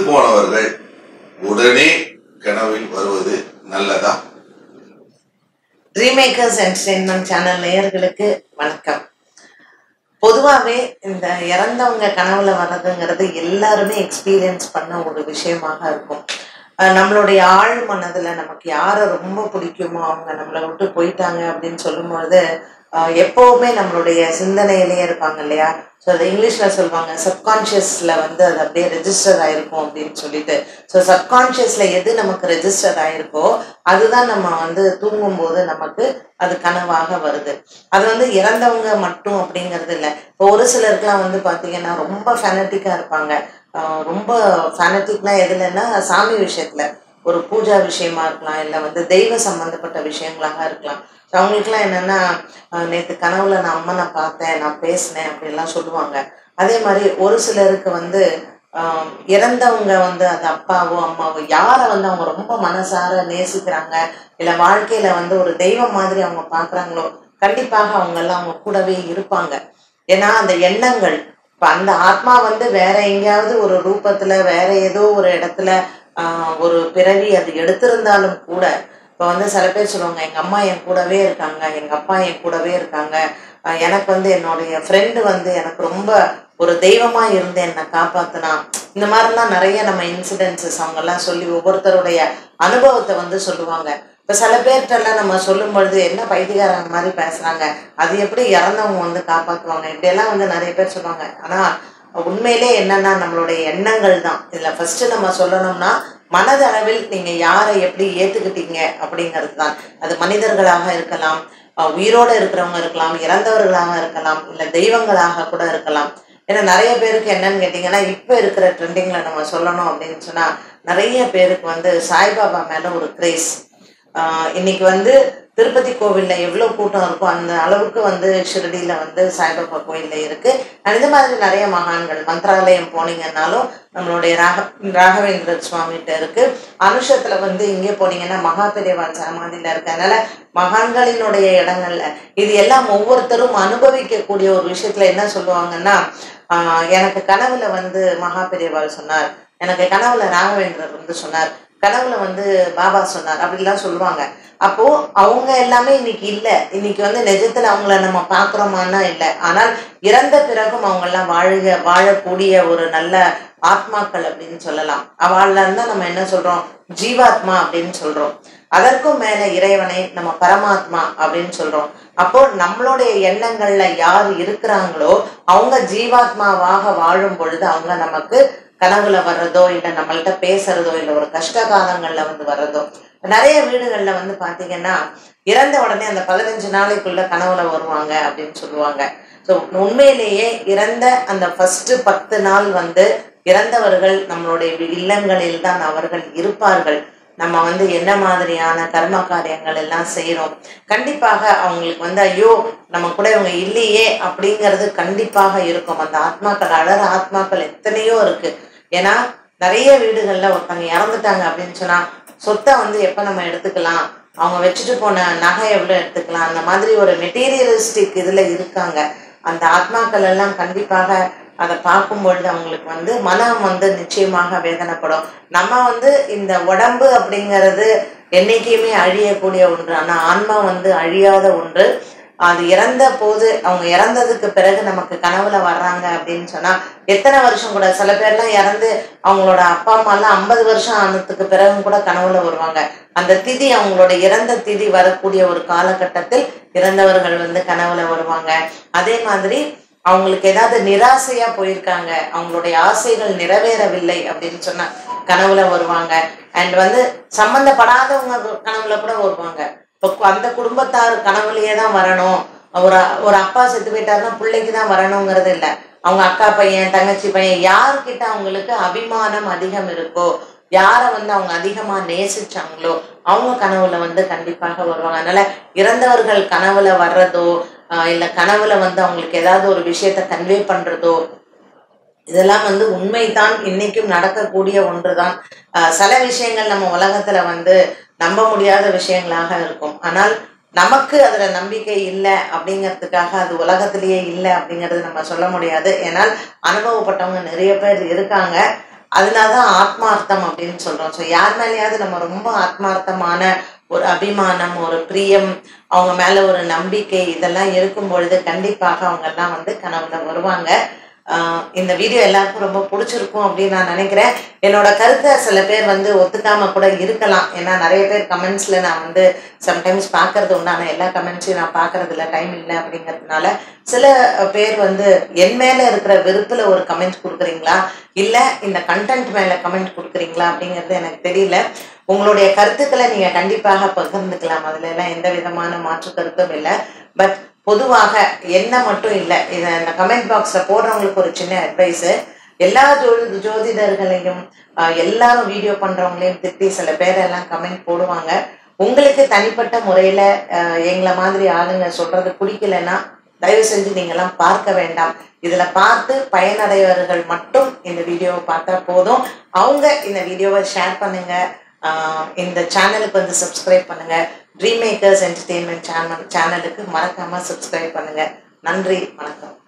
போனவர்கள் உடனே கனவில் வருவது நல்லதா ட்ரீமேக்கர்ஸ் என்டர்டெயின்மெண்ட் சேனல் நேயர்களுக்கு வணக்கம் பொதுவாகவே இந்த இறந்தவங்க கனவுல வர்றதுங்கிறது எல்லாருமே எக்ஸ்பீரியன்ஸ் பண்ண ஒரு விஷயமாக இருக்கும் அஹ் நம்மளுடைய ஆழ் மனதில் நமக்கு யாரை ரொம்ப பிடிக்குமோ அவங்க நம்மளை விட்டு போயிட்டாங்க அப்படின்னு சொல்லும்பொழுது அஹ் எப்பவுமே நம்மளுடைய சிந்தனையிலேயே இருப்பாங்க இல்லையா ஸோ அது இங்கிலீஷில் சொல்லுவாங்க சப்கான்ஷியஸில் வந்து அது அப்படியே ரெஜிஸ்டர் ஆயிருக்கும் அப்படின்னு சொல்லிட்டு ஸோ சப்கான்ஷியஸில் எது நமக்கு ரெஜிஸ்டர் ஆயிருக்கோ அதுதான் நம்ம வந்து தூங்கும்போது நமக்கு அது கனவாக வருது அது வந்து இறந்தவங்க மட்டும் அப்படிங்கிறது இல்லை இப்போ ஒரு சிலருக்குலாம் வந்து பார்த்தீங்கன்னா ரொம்ப ஃபேனட்டிக்காக இருப்பாங்க ஆஹ் ரொம்ப ஃபேனட்டிக்லாம் எதுலன்னா சாமி விஷயத்துல ஒரு பூஜா விஷயமா இருக்கலாம் இல்லை வந்து தெய்வ சம்பந்தப்பட்ட விஷயங்களாக இருக்கலாம் ஸோ அவங்களுக்குலாம் என்னென்னா நேற்று கனவுல நான் அம்மனை பார்த்தேன் நான் பேசினேன் அப்படிலாம் சொல்லுவாங்க அதே மாதிரி ஒரு சிலருக்கு வந்து ஆஹ் இறந்தவங்க வந்து அது அப்பாவோ அம்மாவோ யாரை வந்து அவங்க ரொம்ப மனசார நேசிக்கிறாங்க இல்லை வாழ்க்கையில வந்து ஒரு தெய்வம் மாதிரி அவங்க பார்க்குறாங்களோ கண்டிப்பாக அவங்கெல்லாம் அவங்க கூடவே இருப்பாங்க ஏன்னா அந்த எண்ணங்கள் இப்போ அந்த ஆத்மா வந்து வேற எங்கேயாவது ஒரு ரூபத்துல வேற ஏதோ ஒரு இடத்துல ஆஹ் ஒரு பிறவி அது எடுத்திருந்தாலும் கூட இப்போ வந்து சில பேர் சொல்லுவாங்க எங்க அம்மா என் கூடவே இருக்காங்க எங்க அப்பா என் கூடவே இருக்காங்க ஆஹ் எனக்கு வந்து என்னுடைய ஃப்ரெண்டு வந்து எனக்கு ரொம்ப ஒரு தெய்வமா இருந்து என்னை காப்பாத்தினா இந்த மாதிரிலாம் நிறைய நம்ம இன்சிடென்சஸ் அவங்கெல்லாம் சொல்லி ஒவ்வொருத்தருடைய அனுபவத்தை வந்து சொல்லுவாங்க இப்போ சில பேர்கிட்டலாம் நம்ம சொல்லும் பொழுது என்ன பைத்தியக்காரங்க மாதிரி பேசுறாங்க அது எப்படி இறந்தவங்க வந்து காப்பாற்றுவாங்க இப்படியெல்லாம் வந்து நிறைய பேர் சொல்லுவாங்க ஆனா உண்மையிலே என்னன்னா நம்மளுடைய எண்ணங்கள் தான் இதுல ஃபர்ஸ்ட் நம்ம சொல்லணும்னா மனதளவில் நீங்க யாரை எப்படி ஏத்துக்கிட்டீங்க அப்படிங்கிறது தான் அது மனிதர்களாக இருக்கலாம் அஹ் உயிரோட இருக்கிறவங்க இருக்கலாம் இறந்தவர்களாக இருக்கலாம் இல்ல தெய்வங்களாக கூட இருக்கலாம் ஏன்னா நிறைய பேருக்கு என்னன்னு கேட்டிங்கன்னா இப்போ இருக்கிற ட்ரெண்டிங்ல நம்ம சொல்லணும் அப்படின்னு சொன்னா நிறைய பேருக்கு வந்து சாய்பாபா மேல ஒரு கிரேஸ் இன்னைக்கு வந்து திருப்பதி கோவில்ல எவ்வளவு கூட்டம் இருக்கோ அந்த அளவுக்கு வந்து ஷிரடியில வந்து சாய்பாபா கோயில்ல இருக்கு and இது மாதிரி நிறைய மகான்கள் மந்திராலயம் போனீங்கன்னாலும் நம்மளுடைய ராக ராகவேந்திர சுவாமிகிட்ட இருக்கு அனுஷத்துல வந்து இங்கே போனீங்கன்னா மகா பெரியவாள் சமாதியில இருக்கு அதனால மகான்களினுடைய இடங்கள்ல இது எல்லாம் ஒவ்வொருத்தரும் அனுபவிக்கக்கூடிய ஒரு விஷயத்துல என்ன சொல்லுவாங்கன்னா ஆஹ் எனக்கு கனவுல வந்து மகா பெரியவாள் சொன்னார் எனக்கு கனவுல ராகவேந்திரர் வந்து சொன்னார் கனவுல வந்து பாபா சொன்னார் அப்படிலாம் சொல்லுவாங்க அப்போ அவங்க எல்லாமே இன்னைக்கு இல்லை இன்னைக்கு வந்து நிஜத்துல அவங்கள நம்ம பாக்குறோமான்னா இல்லை ஆனால் இறந்த பிறகும் அவங்க எல்லாம் வாழுக வாழக்கூடிய ஒரு நல்ல ஆத்மாக்கள் அப்படின்னு சொல்லலாம் அவள்ல இருந்தா நம்ம என்ன சொல்றோம் ஜீவாத்மா அப்படின்னு சொல்றோம் அதற்கும் மேல இறைவனை நம்ம பரமாத்மா அப்படின்னு சொல்றோம் அப்போ நம்மளுடைய எண்ணங்கள்ல யார் இருக்கிறாங்களோ அவங்க ஜீவாத்மாவாக வாழும் பொழுது அவங்க நமக்கு கனவுல வர்றதோ இல்லை நம்மள்ட்ட பேசுறதோ இல்லை ஒரு கஷ்ட காலங்கள்ல வந்து வர்றதோ நிறைய வீடுகள்ல வந்து பாத்தீங்கன்னா இறந்த உடனே அந்த பதினஞ்சு நாளைக்குள்ள கனவுல வருவாங்க அப்படின்னு சொல்லுவாங்க ஸோ உண்மையிலேயே இறந்த அந்த ஃபர்ஸ்ட் பத்து நாள் வந்து இறந்தவர்கள் நம்மளுடைய இல்லங்களில் தான் அவர்கள் இருப்பார்கள் நம்ம வந்து என்ன மாதிரியான கர்ம காரியங்கள் எல்லாம் செய்யறோம் கண்டிப்பாக அவங்களுக்கு வந்து ஐயோ நம்ம கூட இவங்க இல்லையே அப்படிங்கிறது கண்டிப்பாக இருக்கும் அந்த ஆத்மாக்கள் அழற ஆத்மாக்கள் எத்தனையோ இருக்கு ஏன்னா நிறைய வீடுகள்ல ஒருத்தவங்க இறந்துட்டாங்க அப்படின்னு சொன்னா சொத்தை வந்து எப்ப நம்ம எடுத்துக்கலாம் அவங்க வச்சுட்டு போன நகை எவ்வளவு எடுத்துக்கலாம் அந்த மாதிரி ஒரு மெட்டீரியலிஸ்டிக் இதுல இருக்காங்க அந்த ஆத்மாக்கள் எல்லாம் கண்டிப்பாக அதை பார்க்கும் பொழுது அவங்களுக்கு வந்து மனம் வந்து நிச்சயமாக வேதனைப்படும் நம்ம வந்து இந்த உடம்பு அப்படிங்கிறது என்னைக்குமே அழியக்கூடிய ஒன்று ஆனா ஆன்மா வந்து அழியாத ஒன்று அது இறந்த போது அவங்க இறந்ததுக்கு பிறகு நமக்கு கனவுல வர்றாங்க அப்படின்னு சொன்னா எத்தனை வருஷம் கூட சில பேர்லாம் இறந்து அவங்களோட அப்பா அம்மா எல்லாம் ஐம்பது வருஷம் ஆனதுக்கு பிறகும் கூட கனவுல வருவாங்க அந்த திதி அவங்களோட இறந்த திதி வரக்கூடிய ஒரு காலகட்டத்தில் இறந்தவர்கள் வந்து கனவுல வருவாங்க அதே மாதிரி அவங்களுக்கு ஏதாவது நிராசையா போயிருக்காங்க அவங்களுடைய ஆசைகள் நிறைவேறவில்லை அப்படின்னு சொன்னா கனவுல வருவாங்க அண்ட் வந்து சம்பந்தப்படாதவங்க கனவுல கூட வருவாங்க இப்போ அந்த குடும்பத்தார் கனவுலயே தான் வரணும் ஒரு ஒரு அப்பா செத்து போயிட்டாருன்னா பிள்ளைக்கு தான் வரணுங்கிறது இல்லை அவங்க அக்கா பையன் தங்கச்சி பையன் யாருக்கிட்ட அவங்களுக்கு அபிமானம் அதிகம் இருக்கோ யாரை வந்து அவங்க அதிகமா நேசிச்சாங்களோ அவங்க கனவுல வந்து கண்டிப்பாக வருவாங்க அதனால இறந்தவர்கள் கனவுல வர்றதோ இல்லை கனவுல வந்து அவங்களுக்கு ஏதாவது ஒரு விஷயத்த கன்வே பண்றதோ இதெல்லாம் வந்து உண்மைதான் இன்னைக்கும் நடக்கக்கூடிய ஒன்றுதான் சில விஷயங்கள் நம்ம உலகத்துல வந்து நம்ப முடியாத விஷயங்களாக இருக்கும் ஆனால் நமக்கு அதுல நம்பிக்கை இல்லை அப்படிங்கிறதுக்காக அது உலகத்திலேயே இல்லை அப்படிங்கிறது நம்ம சொல்ல முடியாது ஏன்னால் அனுபவப்பட்டவங்க நிறைய பேர் இருக்காங்க அதனாலதான் ஆத்மார்த்தம் அப்படின்னு சொல்றோம் ஸோ யார் மேலேயாவது நம்ம ரொம்ப ஆத்மார்த்தமான ஒரு அபிமானம் ஒரு பிரியம் அவங்க மேல ஒரு நம்பிக்கை இதெல்லாம் இருக்கும் பொழுது கண்டிப்பாக அவங்க எல்லாம் வந்து கனவுல வருவாங்க ஆஹ் இந்த வீடியோ எல்லாருக்கும் ரொம்ப பிடிச்சிருக்கும் அப்படின்னு நான் நினைக்கிறேன் என்னோட கருத்தை சில பேர் வந்து ஒத்துக்காம கூட இருக்கலாம் ஏன்னா நிறைய பேர் கமெண்ட்ஸ்ல நான் வந்து சம்டைம்ஸ் பார்க்கறது உண்டான எல்லா கமெண்ட்ஸையும் நான் பார்க்கறது இல்லை டைம் இல்லை அப்படிங்கிறதுனால சில பேர் வந்து என் மேல இருக்கிற வெறுப்புல ஒரு கமெண்ட் கொடுக்குறீங்களா இல்ல இந்த கண்டென்ட் மேல கமெண்ட் கொடுக்குறீங்களா அப்படிங்கிறது எனக்கு தெரியல உங்களுடைய கருத்துக்களை நீங்க கண்டிப்பாக பகிர்ந்துக்கலாம் அதுல எல்லாம் எந்த விதமான மாற்று கருத்தும் இல்லை பட் பொதுவாக என்ன மட்டும் இல்லை இதை இந்த கமெண்ட் பாக்ஸில் போடுறவங்களுக்கு ஒரு சின்ன அட்வைஸு எல்லா ஜோதி ஜோதிடர்களையும் ஆஹ், எல்லாரும் வீடியோ பண்றவங்களையும் திட்டி சில பேரெல்லாம் கமெண்ட் போடுவாங்க உங்களுக்கு தனிப்பட்ட முறையில் எங்களை மாதிரி ஆளுங்க சொல்றது பிடிக்கலன்னா தயவு செஞ்சு நீங்கெல்லாம் பார்க்க வேண்டாம் இதுல பார்த்து பயனடைவர்கள் மட்டும் இந்த வீடியோவை பார்த்தா போதும் அவங்க இந்த வீடியோவை ஷேர் பண்ணுங்க ஆஹ் இந்த சேனலுக்கு வந்து சப்ஸ்கிரைப் பண்ணுங்க ட்ரீம் மேக்கர்ஸ் என்டர்டெயின்மெண்ட் சேனல் சேனலுக்கு மறக்காம சப்ஸ்கிரைப் பண்ணுங்க நன்றி வணக்கம்